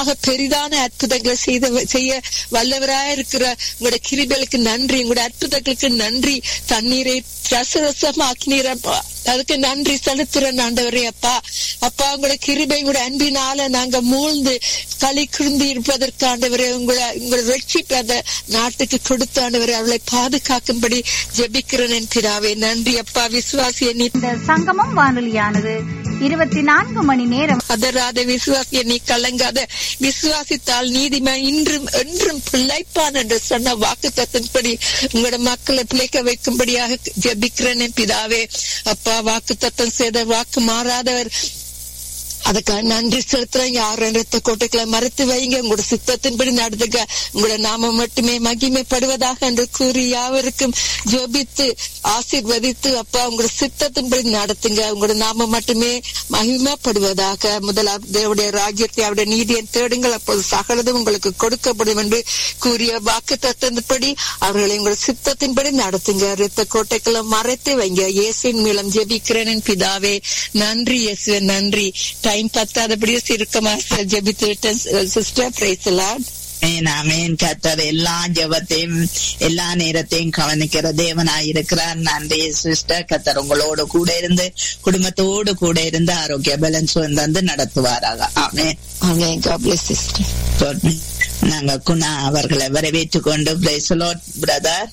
பெரிதான அற்புதங்களை செய்த செய்ய வல்லவராய் இருக்கிற உங்களோட கிருபைகளுக்கு நன்றி உங்களோட அற்புதங்களுக்கு நன்றி தண்ணீரை ரசரசமாக்கினீரப்பா அதுக்கு நன்றி செலுத்துறேன் ஆண்டவரே அப்பா அப்பா உங்களோட கிருபை உங்களோட அன்பினால நாங்க மூழ்ந்து களி குழுந்து இருப்பதற்கு ஆண்டவரே உங்களை உங்களை ரட்சிப்பு அந்த நாட்டுக்கு கொடுத்த ஆண்டவரே அவளை பாதுகாக்கும்படி ஜெபிக்கிறேன் என் பிதாவே நன்றி அப்பா விசுவாசிய நீ இந்த சங்கமம் வானொலியானது இருபத்தி நான்கு மணி நேரம் அதராத விசுவாசிய நீ கலங்காத விசுவாசித்தால் நீதிமன் இன்றும் என்றும் பிழைப்பான் என்று சொன்ன வாக்கு தத்தின்படி உங்களோட மக்களை பிழைக்க வைக்கும்படியாக ஜெபிக்கிறேன் என் பிதாவே அப்பா வாக்கு தத்தம் செய்த வாக்கு மாறாதவர் அதுக்காக நன்றி செலுத்துறேன் யார் ரத்த கோட்டைகளை மறைத்து வைங்க உங்களோட சித்தத்தின்படி நடந்துக்க உங்களோட நாம மட்டுமே மகிமைப்படுவதாக என்று கூறி யாவருக்கும் ஜோபித்து ஆசீர்வதித்து அப்பா உங்களோட சித்தத்தின்படி நடத்துங்க உங்களோட நாம மட்டுமே மகிமைப்படுவதாக முதலாவது தேவடைய ராஜ்யத்தை அவருடைய நீதியை தேடுங்கள் அப்போது சகலதும் உங்களுக்கு கொடுக்கப்படும் என்று கூறிய வாக்கு தத்தத்தின்படி அவர்களை உங்களோட சித்தத்தின்படி நடத்துங்க ரத்த கோட்டைகளை மறைத்து வைங்க இயேசுவின் மூலம் ஜெபிக்கிறேன் என் பிதாவே நன்றி இயேசுவே நன்றி டைம் பத்தாதபடியே சிறுக்கமா ஜெபித்து விட்டேன் சிஸ்டர் பிரைஸ்லாட் ஆமென், ஆமென். கர்த்தர் எல்லா ஜெபத்தையும் எல்லா நேரத்தையும் கவனிக்கிற தேவனாய் இருக்கிறார் நன்றி சிஸ்டர் கர்த்தர் உங்களோடு கூட இருந்து குடும்பத்தோடு கூட இருந்து ஆரோக்கிய பேலன்ஸ் வந்து நடத்துவாராக ஆமென் ஆமென் God bless sister நாங்க குணா அவர்களை வரவேற்றுக் கொண்டு praise the Lord brother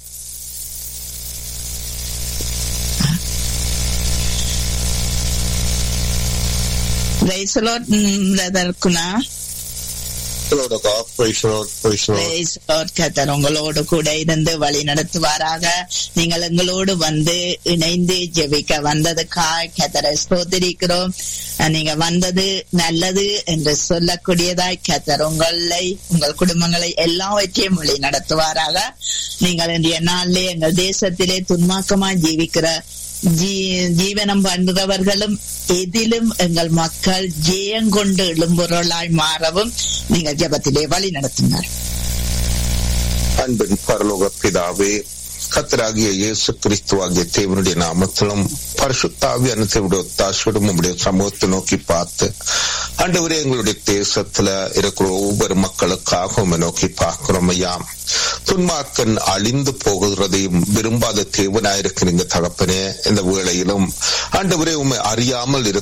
praise the Lord brother Guna Lord, praise the Lord, praise the Lord. Praise God. கர்த்தர் உங்களோடு கூட இருந்து வழி நடத்துவாராக நீங்கள் எங்களோடு வந்து இணைந்து ஜெபிக்க வந்ததுக்காக கத்தரை ஸ்தோத்திரிக்கிறோம் அஹ் நீங்க வந்தது நல்லது என்று சொல்லக்கூடியதாய் கத்தர் உங்களை உங்கள் குடும்பங்களை எல்லாவற்றையும் வழி நடத்துவாராக நீங்கள் இன்றைய நாளிலே எங்கள் தேசத்திலே துன்மாக்கமாய் ஜீவிக்கிற ஜீ- ஜீவனம் பண்றவர்களும் எதிலும் எங்கள் மக்கள் ஜெயங்கொண்டு எழும்பொருளாய் மாறவும் நீங்கள் ஜெபத்திலே வழி நடத்தினார் அன்பின் பரலோக பிதாவே கத்தராகிய இயேசு கிறிஸ்துவாகிய தேவனுடைய நாமத்திலும் பரிசுத்தாவி அனுசரியுடைய ஒத்தாசோடும் உடைய சமூகத்தை நோக்கி பார்த்து ஆண்டவரே எங்களுடைய தேசத்துல இருக்கிற ஒவ்வொரு மக்களுக்காக உம்மை நோக்கி பார்க்கிறோம் ஐயா துன்மார்க்கன் அழிந்து போகிறதையும் விரும்பாத தேவனாயிருக்கிறீங்க தகப்பனே இந்த வேளையிலும் ஆண்டவரே உண்மை அறியாமல் இருக்க